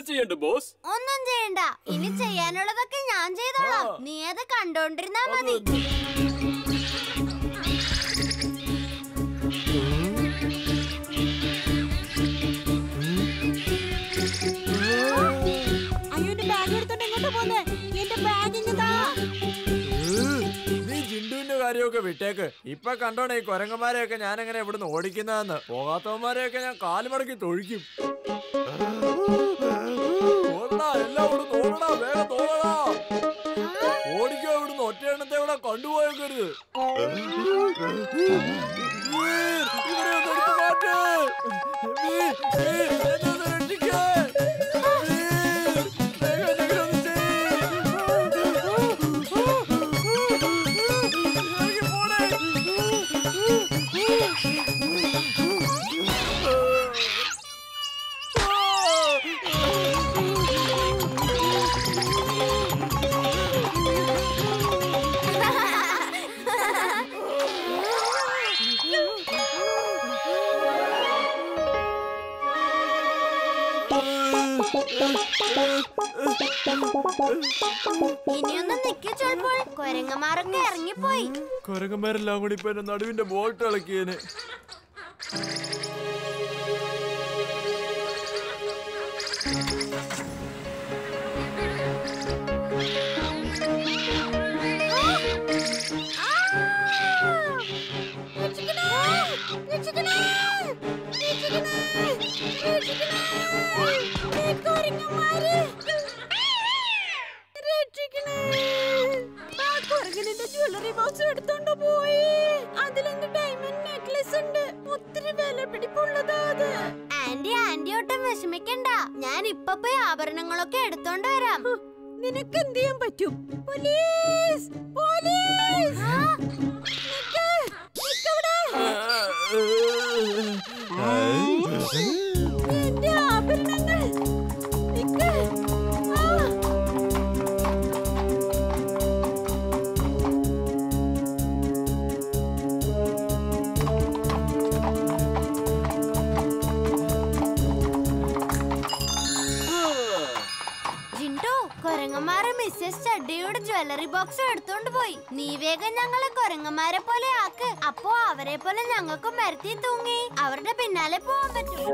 ചെയ്യണ്ട ബോസ് ഒന്നും ചെയ്യണ്ട ഇനി ചെയ്യാനുള്ളതൊക്കെ ഞാൻ ചെയ്തോളാം ആ. നീ അത് കണ്ടോണ്ടിരുന്നാ മതി അയ്യോ എന്റെ ബാഗ് എടുത്തോണ്ട് എങ്ങോട്ടാ പോന്നെ എന്റെ ബാഗ് ഇങ്ങതാ നീ ജിണ്ടുവിന്റെ കാര്യമൊക്കെ വിട്ടേക്ക് ഇപ്പൊ കണ്ടോണേ ഈ കൊരങ്ങന്മാരെയൊക്കെ ഞാൻ എങ്ങനെ ഇവിടുന്ന് ഓടിക്കുന്നതെന്ന് പോകാത്തവന്മാരെയൊക്കെ ഞാൻ കാലുമടക്കി തൊഴിക്കും ഓടടാ എല്ലാം ഇവിടുന്ന് ഓടടാ വേഗം തോന്നടാ ഓടിക്കോ ഇവിടുന്ന് ഒറ്റ എണ്ണത്തെ ഇവിടെ കൊണ്ടുപോയേക്കരുത് വീർ, ഇവരെ ഒന്ന് എടുത്ത് മാറ്റ്. വീർ, വീർ, എന്നെ ഒന്ന് രക്ഷിക്ക്. വീർ, വേഗം എന്തെങ്കിലും ഒന്ന് ചെയ്യ്. ഇറങ്ങി പോണേ. ഇനിയൊന്നും നിക്കിച്ചോൾപ്പോൾ കൊരങ്ങന്മാരൊക്കെ ഇറങ്ങിപ്പോയി കൊരങ്ങന്മാരെല്ലാം കൂടി ഇപ്പൊ എന്റെ നടുവിന്റെ ബോൾട്ട് ഇളക്കിയേനെ കുരങ്ങനിന്റെ ജ്വല്ലറി ബോക്സ് എടുത്തോണ്ട് പോയി അതിലെന്റെ ഡയമണ്ട് നെക്ലസ് ഉണ്ട് ഒത്തിരി വില പിടിപ്പുള്ളതാ അത് ആന്റി ആന്റി ഒട്ടും വിഷമിക്കണ്ട ഞാൻ ഇപ്പൊ പോയി ആഭരണങ്ങളൊക്കെ എടുത്തോണ്ട് വരാം ഹ്, നിനക്ക് എന്ത് ചെയ്യാൻ പറ്റും പോലീസ് പോലീസ് നിക്ക്, നിക്കവിടെ. എന്റെ ആഭരണങ്ങൾ നിക്ക്. ആ. ജിൻഡു കൊരങ്ങന്മാരെ മിസ്സസ് ചഡ്ഡിയുടെ ജ്വല്ലറി ബോക്സ് എടുത്തോണ്ട് പോയി നീ വേഗം ഞങ്ങളെ കൊരങ്ങന്മാരെ പോലെ ആക്ക് അപ്പോ അവരെ പോലെ ഞങ്ങൾക്കും മരത്തി തൂങ്ങി അവരുടെ പിന്നാലെ പോവാൻ പറ്റും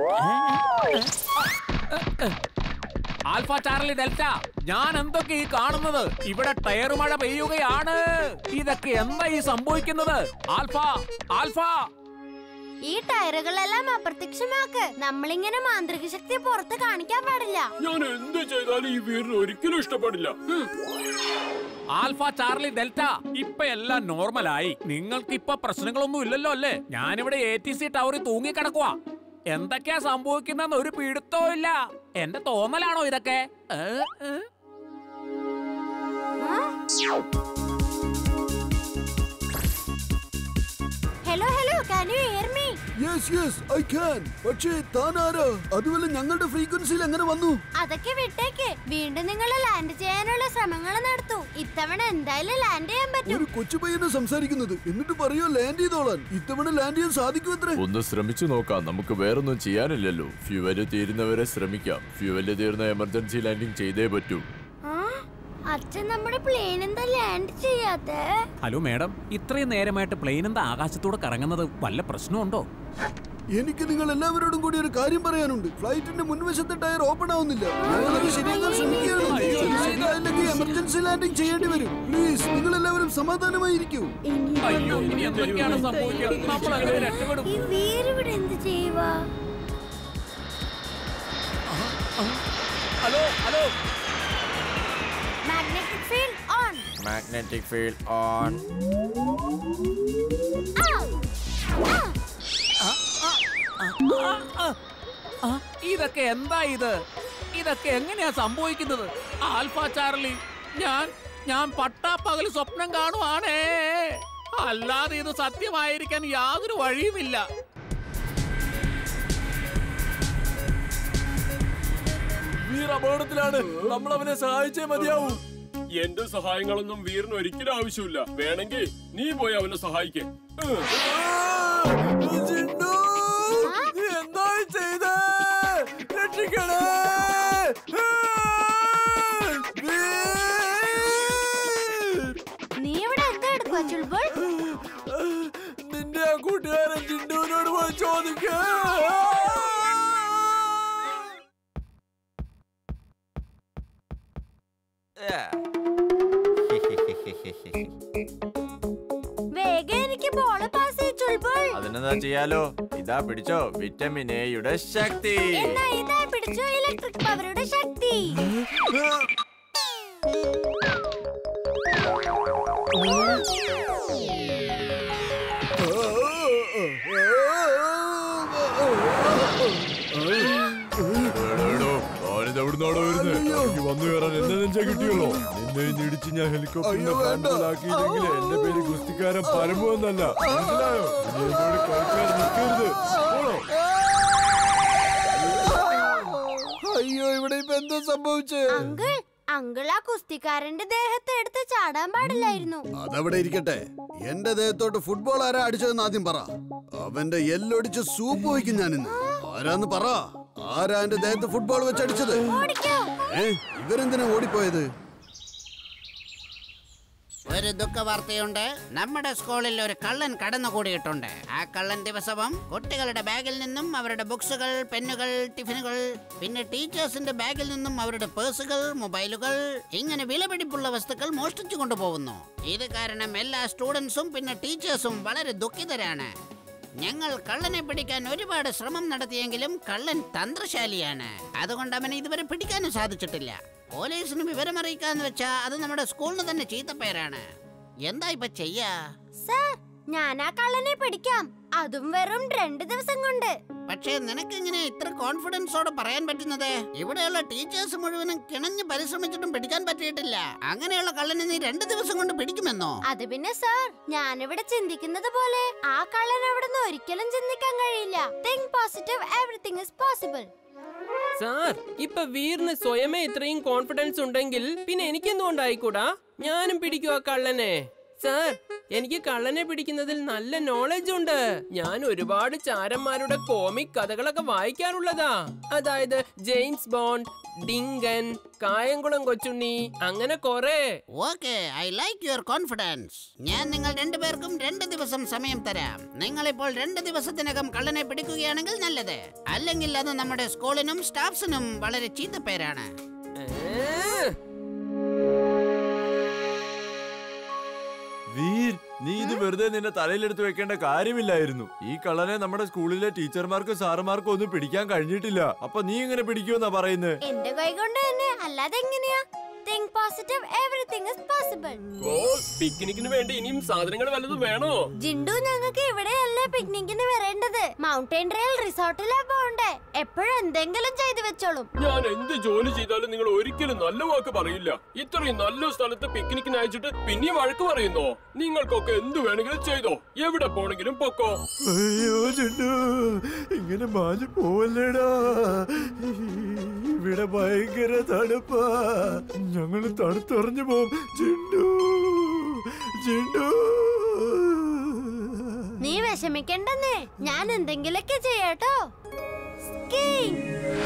ആൽഫ ചാർലി ഡെൽറ്റ ഞാൻ എന്തൊക്കെ ഈ കാണുന്നത് ഇവിടെ ടയർ മഴ പെയ്യുകയാണ് ഇതൊക്കെ എന്താ ഈ സംഭവിക്കുന്നത് ആൽഫ ആൽഫ ഈ ടയറുകളെല്ലാം അപ്രത്യക്ഷമാക്ക് നമ്മളിങ്ങനെ മാന്ത്രിക ശക്തി പുറത്ത് കാണിക്കാൻ പാടില്ല ഞാൻ എന്ത് ചെയ്താലും ഈ വീടിന് ഒരിക്കലും ഇഷ്ടപ്പെടില്ല ഹും. ആൽഫ ചാർലി ഡെൽറ്റ ഇപ്പൊ എല്ലാം നോർമലായി നിങ്ങൾക്ക് ഇപ്പൊ പ്രശ്നങ്ങളൊന്നും ഇല്ലല്ലോ അല്ലേ ഞാനിവിടെ എ ടി സി ടവറിൽ തൂങ്ങിക്കിടക്കുവാ എന്തൊക്കെയാ സംഭവിക്കുന്നെന്ന് ഒരു പിടുത്തവും ഇല്ല എന്റെ തോന്നലാണോ ഇതൊക്കെ ഏ? ഏ? Hello hello can you hear me yes yes I can പക്ഷേ താൻ ആരാ അതുപോലെ ഞങ്ങളുടെ ഫ്രീക്വൻസിയിൽ എങ്ങനെ വന്നു അതൊക്കെ വിട്ടേക്ക് വീണ്ടും നിങ്ങൾ ലാൻഡ് ചെയ്യാനുള്ള ശ്രമങ്ങൾ നടത്തൂ ഇത്തവണ എന്തായാലും ലാൻഡ് ചെയ്യാൻ പറ്റും ഒരു കൊച്ചു പയ്യനെ സംസാരിക്കുന്നത് എന്നിട്ട് പറയോ ലാൻഡ് ചെയ്തോളാൻ ഇത്തവണ ലാൻഡ് ചെയ്യാൻ സാധിക്കുമത്രേ ഒന്ന് ശ്രമിച്ചു നോക്കാം നമുക്ക് വേറൊന്നും ചെയ്യാനില്ലല്ലോ ഫ്യൂവല് തീരുന്നവരെ ശ്രമിക്കാം ഫ്യൂവല് തീർന്ന എമർജൻസി ലാൻഡിംഗ് ചെയ്തേ പറ്റൂ ആ, അച്ഛൻ നമ്മുടെ പ്ലെയിൻ എന്താ ലാൻഡ് ചെയ്യാത്തെ ഹലോ മാഡം ഇത്രയും നേരമായിട്ട് പ്ലെയിൻ എന്താ ആകാശത്തൂടെ കറങ്ങുന്നത് വല്ല പ്രശ്നമുണ്ടോ എനിക്ക് നിങ്ങൾ എല്ലാവരോടും കൂടി ഒരു കാര്യം പറയാനുണ്ട് ഫ്ലൈറ്റിന്റെ മുൻവശത്തെ ടയർ ഓപ്പൺ ആവുന്നില്ല ഞങ്ങളത് ശരിയാക്കാൻ ശ്രമിക്കുകയാണ് ശരിയായില്ലെങ്കിൽ എമർജൻസി ലാൻഡിംഗ് ചെയ്യേണ്ടി വരും പ്ലീസ് നിങ്ങൾ എല്ലാവരും സമാധാനമായിരിക്കൂ അയ്യോ ഇനി എന്തൊക്കെയാണ് സംഭവിക്കുക നമ്മൾ അങ്ങനെ രക്ഷപ്പെടും ഈ വീരിവിടെ എന്ത് ചെയ്യുവാ hello hello magnetic field on magnetic field on ആ, ഇതൊക്കെ എന്താ ഇത് ഇതൊക്കെ എങ്ങനെയാ സംഭവിക്കുന്നത് ആൽഫ ചാർലി ഞാൻ ഞാൻ പട്ടാപ്പകൽ സ്വപ്നം കാണുവാണേ അല്ലാതെ ഇത് സത്യമായിരിക്കാൻ യാതൊരു വഴിയുമില്ല വീർ അപകടത്തിലാണ് നമ്മൾ അവനെ സഹായിച്ചേ മതിയാവൂ എന്റെ സഹായങ്ങളൊന്നും വീറിന് ഒരിക്കലും ആവശ്യമില്ല വേണമെങ്കിൽ നീ പോയി അവനെ സഹായിക്കേ ജിണ്ടു, നീ എന്താ ഈ ചെയ്തേ? രക്ഷിക്കണേ പോവാ ചുൾബുൾ നിന്റെ ആ കൂട്ടുകാരൻ ചിണ്ടുവിനോട് പോയി ചോദിക്ക വേഗം എനിക്ക് ബോള് പാസ് ചെയ്യ ചുൾബുൾ അതിനെന്താ ചെയ്യാലോ ഇതാ പിടിച്ചോ വിറ്റമിൻ എയുടെ ശക്തി എന്നാ ഇതാ പിടിച്ചോ ഇലക്ട്രിക് പവറുടെ ശക്തി എവിടുന്നാണോ വരുന്നത് എനിക്ക് വന്നു കയറാൻ എന്നെ നെഞ്ചാ കിട്ടിയുള്ളൂ നിന്നെ ഇന്ന് ഇടിച്ച് ഞാൻ ഹെലികോപ്റ്ററിന്റെ ഫ്രണ്ടിലാക്കിയില്ലെങ്കിൽ എന്റെ പേര് ഗുസ്തിക്കാരൻ പരമ്പു എന്നല്ല മനസ്സിലായോ ഇനി എന്നോട് കളിക്കാൻ നിൽക്കരുത് പോണോ അയ്യോ ഇവിടെ ഇപ്പൊ എന്താ സംഭവിച്ചേ അങ്കിൾ അങ്കിൾ ആ കുസ്തിക്കാരന്റെ ദേഹത്തെ എടുത്ത് ചാടാൻ പാടില്ലായിരുന്നു അതവിടെ ഇരിക്കട്ടെ എന്റെ ദേഹത്തോട്ട് ഫുട്ബോൾ ആരാ അടിച്ചതെന്ന് ആദ്യം പറ അവന്റെ എല്ലൊടിച്ച് സൂപ്പ് വയ്ക്കും ഞാൻ ഇന്ന് ആരാന്ന് പറ ആരാ എന്റെ ദേഹത്ത് ഫുട്ബോൾ വെച്ച് അടിച്ചത് ഓടിക്കോ ഏ ഇവരെന്തിനാ ഓടിപ്പോയത് ഒരു ദുഃഖവാർത്തയുണ്ട് നമ്മുടെ സ്കൂളിൽ ഒരു കള്ളൻ കടന്നുകൂടിയിട്ടുണ്ട് ആ കള്ളൻ ദിവസവും കുട്ടികളുടെ ബാഗിൽ നിന്നും അവരുടെ ബുക്സുകൾ പെന്നുകൾ ടിഫിനുകൾ പിന്നെ ടീച്ചേഴ്സിന്റെ ബാഗിൽ നിന്നും അവരുടെ പേഴ്സുകൾ മൊബൈലുകൾ ഇങ്ങനെ വിലപിടിപ്പുള്ള വസ്തുക്കൾ മോഷ്ടിച്ചു കൊണ്ടുപോകുന്നു ഇത് കാരണം എല്ലാ സ്റ്റുഡൻസും പിന്നെ ടീച്ചേഴ്സും വളരെ ദുഃഖിതരാണ് ഞങ്ങൾ കള്ളനെ പിടിക്കാൻ ഒരുപാട് ശ്രമം നടത്തിയെങ്കിലും കള്ളൻ തന്ത്രശാലിയാണ് അതുകൊണ്ട് അവനെ ഇതുവരെ പിടിക്കാനും സാധിച്ചിട്ടില്ല പോലീസിന് വിവരം അറിയിക്കാന്ന് വെച്ചാ അത് നമ്മുടെ സ്കൂളിന് തന്നെ ചീത്തപ്പേരാണ് എന്താ ഇപ്പൊ ചെയ്യാ സർ ഞാൻ ആ കള്ളനെ പിടിക്കാം അതും വെറും രണ്ട് ദിവസം കൊണ്ട് പക്ഷേ നിനക്ക് ഇങ്ങനെ ഇത്ര കോൺഫിഡൻസോടെ പറയാൻ പറ്റുന്നത് ഇവിടെയുള്ള ടീച്ചേഴ്സ് മുഴുവനും കിണഞ്ഞ് പരിശ്രമിച്ചിട്ടും പിടിക്കാൻ പറ്റിയിട്ടില്ല അങ്ങനെയുള്ള കള്ളനെ നീ രണ്ട് ദിവസം കൊണ്ട് പിടിക്കുമെന്നോ അത് പിന്നെ സർ ഞാനിവിടെ ചിന്തിക്കുന്നത് പോലെ ആ കള്ളൻ അവിടുന്ന് ഒരിക്കലും ചിന്തിക്കാൻ കഴിയില്ല think positive everything is possible sir ഇപ്പൊ വീറിന് സ്വയമേ ഇത്രയും കോൺഫിഡൻസ് ഉണ്ടെങ്കിൽ പിന്നെ എനിക്കെന്തുകൊണ്ടായിക്കൂടാ ഞാനും പിടിക്കും ആ കള്ളനെ സാർ എനിക്ക് കള്ളനെ പിടിക്കുന്നതിൽ നല്ല നോളജ് ഉണ്ട് ഞാൻ ഒരുപാട് ചാരന്മാരുടെ കോമിക് കഥകളൊക്കെ വായിക്കാറുള്ളതാ അതായത് ജെയിംസ് ബോണ്ട് ഡിങ്കൻ കായംകുളം കൊച്ചുണ്ണി അങ്ങനെ കൊറേ okay I like your confidence ഞാൻ നിങ്ങൾ രണ്ടുപേർക്കും രണ്ട് ദിവസം സമയം തരാം നിങ്ങൾ ഇപ്പോൾ രണ്ട് ദിവസത്തിനകം കള്ളനെ പിടിക്കുകയാണെങ്കിൽ നല്ലത് അല്ലെങ്കിൽ അത് നമ്മുടെ സ്കൂളിനും സ്റ്റാഫ്സിനും വളരെ ചീത്തപ്പേരാണ് ഏ? വീർ നീ ഇത് വെറുതെ നിന്റെ തലയിലെടുത്ത് വെക്കേണ്ട കാര്യമില്ലായിരുന്നു ഈ കള്ളനെ നമ്മുടെ സ്കൂളിലെ ടീച്ചർമാർക്കും സാറുമാർക്കും ഒന്നും പിടിക്കാൻ കഴിഞ്ഞിട്ടില്ല അപ്പൊ നീ എങ്ങനെ പിടിക്കുമെന്നാ പറയുന്നത് എന്റെ കൈ കൊണ്ട് തന്നെ അല്ലാതെ എങ്ങനെയാ think positive everything is possible boss പിക്നിക്കിന് വേണ്ടി ഇനിയും സാധനങ്ങൾ വല്ലതും വേണോ ജിണ്ടു ഞങ്ങൾക്ക് ഇവിടെയല്ലേ പിക്നിക്കിന് വരേണ്ടത് മൗണ്ടൻ ട്രയൽ റിസോർട്ടിലാ പോണ്ടേ എപ്പോഴും എന്തെങ്കിലും ചെയ്തു വെച്ചോളും ഞാൻ എന്ത് ജോലി ചെയ്താലും നിങ്ങൾ ഒരിക്കലും നല്ല വാക്ക് പറയില്ല ഇത്രയും നല്ല സ്ഥലത്ത് പിക്നിക്കിന് അയച്ചിട്ട് പിന്നെയും വഴക്ക് പറയുന്നോ നിങ്ങൾക്കൊക്കെ എന്ത് വേണമെങ്കിലും ചെയ്തോ എവിടെ പോണെങ്കിലും പൊക്കോ അയ്യോ ചിണ്ടു ഇങ്ങനെ മാഞ്ഞു പോവല്ലേടാ ഇവിടെ ഭയങ്കര തണുപ്പാ ഞങ്ങൾ തണുത്തുറഞ്ഞു പോവും ചിണ്ടു ചിണ്ടു നീ വിഷമിക്കണ്ടെന്നേ ഞാൻ എന്തെങ്കിലൊക്കെ ചെയ്യട്ടോ സ്കീയിങ്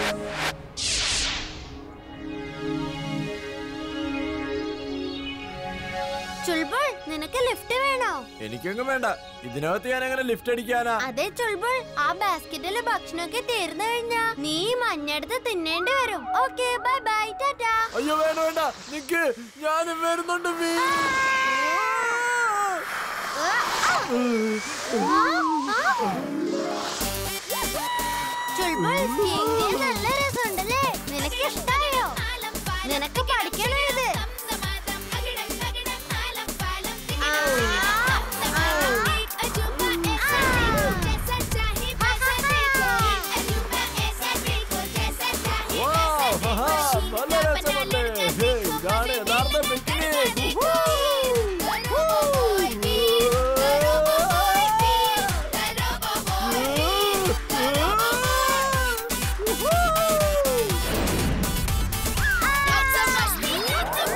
ചുൾബുൾ നിനക്ക് ലിഫ്റ്റ് വേണോ എനിക്കൊന്നും വേണ്ട ഇതിനകത്ത് ഞാൻ എങ്ങനെ ലിഫ്റ്റ് അടിക്കാനാ അതെ ചുൾബുൾ ആ ബാസ്ക്കറ്റില് ഭക്ഷണമൊക്കെ തീർന്നു കഴിഞ്ഞാ നീ ഈ മഞ്ഞെടുത്ത് തിന്നേണ്ടി വരും ഓക്കെ ബൈ ബൈ ടാറ്റാ അയ്യോ വേണ്ട വേണ്ട നിക്ക് ഞാനും വരുന്നുണ്ട് വീ ചുൾബുൾ സ്കീയിങ് ചെയ്യാൻ നല്ല രസമുണ്ടല്ലേ നിനക്ക് ഇഷ്ടായോ നിനക്ക് പഠിക്കണോ ഇത് നല്ല രസമല്ലേ ഹേ, ഇതാണ് യഥാർത്ഥ പിക്നിക് ആ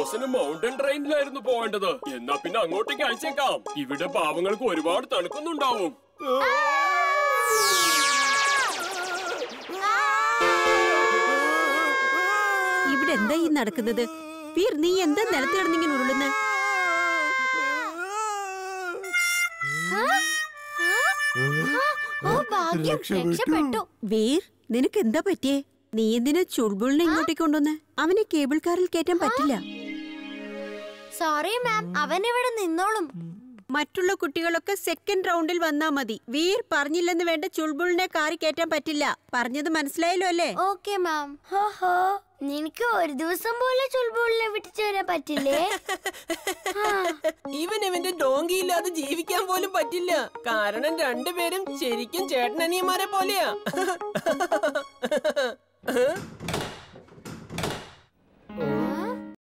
ബസ്സിന് മൗണ്ടൻ ട്രെയിനിലായിരുന്നു പോവേണ്ടത് എന്നാ പിന്നെ അങ്ങോട്ടേക്ക് അയച്ചേക്കാം ഇവിടെ പാവങ്ങൾക്ക് ഒരുപാട് തണുക്കുന്നുണ്ടാവും ഇവിടെ എന്താ ഈ നടക്കുന്നത് വീർ നീ എന്താ നിലത്ത് കിടന്നിങ്ങനെ ഉരുളുന്നത് ഓ ഭാഗ്യം രക്ഷപ്പെട്ടു വീർ നിനക്ക് എന്താ പറ്റിയേ നീ എന്തിനാ ചുൾബുളിനെ ഇങ്ങോട്ടേക്ക് കൊണ്ടുവന്ന് അവനെ കേബിൾ കാറിൽ കയറ്റാൻ പറ്റില്ല സോറി മാം അവൻ ഇവിടെ നിന്നോളും മറ്റുള്ള കുട്ടികളൊക്കെ സെക്കൻഡ് റൗണ്ടിൽ വന്നാ മതി വീർ പറഞ്ഞില്ലെന്ന് വേണ്ട ചുൾബുളിനെ കാറി കയറ്റാൻ പറ്റില്ല പറഞ്ഞത് മനസ്സിലായല്ലോ അല്ലേ ഓക്കെ മാം ഹോഹോ നിനക്ക് ഒരു ദിവസം പോലെ ചുൾബുള്ളിനെ വിട്ടിച്ചു വരാൻ പറ്റില്ലേ ഇവൻ ഇവന്റെ ഡോങ്കി ഇല്ലാതെ ജീവിക്കാൻ പോലും പറ്റില്ല കാരണം രണ്ടുപേരും ശരിക്കും ചേട്ടനനിയന്മാരെ പോലെയാ